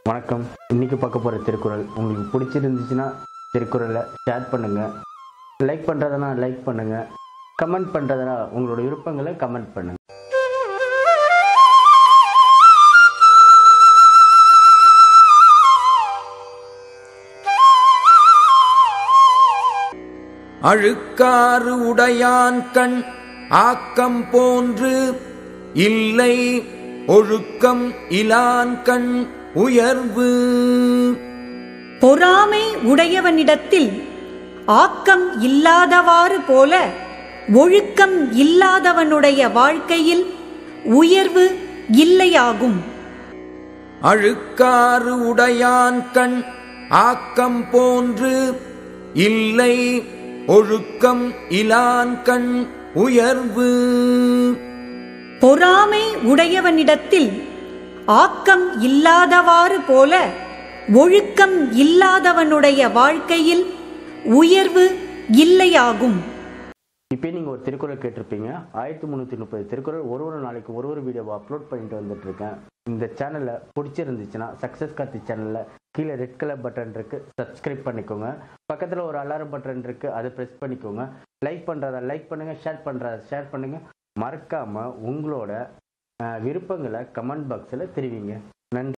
வணக்கம் இன்னைக்கு பார்க்க போகிற திருக்குறள் உங்களுக்கு பிடிச்சிருந்துச்சுன்னா திருக்குறளை ஷேர் பண்ணுங்கள் லைக் பண்ணுறதுனா லைக் பண்ணுங்கள் கமெண்ட் பண்ணுறதுனா உங்களோட விருப்பங்களை கமெண்ட் பண்ணுங்கள் அழுக்காறு உடையான் கண் ஆக்கம் போன்று இல்லை ஒழுக்கம் இலான் கண் உயர்வு பொறாமை உடையவனிடத்தில் ஆக்கம் இல்லாதவாறு போல ஒழுக்கம் இல்லாதவனுடைய வாழ்க்கையில் உயர்வு இல்லையாகும் அழுக்காறு உடையான் கண் ஆக்கம் போன்று இல்லை ஒழுக்கம் இலான் கண் உயர்வு பொறாமை உடையவனிடத்தில் ஆக்கம் இல்லாதவாறு போல ஒழுக்கம் இல்லாதவனுடைய வாழ்க்கையில் உயர்வு இல்லையாகும் இப்போ நீங்கள் ஒரு திருக்குறள் கேட்டிருப்பீங்க ஆயிரத்தி முந்நூற்றி முப்பது திருக்குறள் ஒரு ஒரு நாளைக்கு ஒரு ஒரு வீடியோவை அப்லோட் பண்ணிட்டு வந்துட்டு இருக்கேன் இந்த சேனலை பிடிச்சிருந்துச்சுன்னா சக்ஸஸ் கார்த்தி சேனலில் கீழே ரெட் கலர் பட்டன் இருக்கு சப்ஸ்கிரைப் பண்ணிக்கோங்க பக்கத்தில் ஒரு அலாரம் பட்டன் இருக்கு அதை ப்ரெஸ் பண்ணிக்கோங்க லைக் பண்ணுறத லைக் பண்ணுங்க ஷேர் பண்ணுறத ஷேர் பண்ணுங்க மறக்காம உங்களோட அஹ், விருப்பங்களை கமெண்ட் பாக்ஸில் தெரிவிங்க நன்றி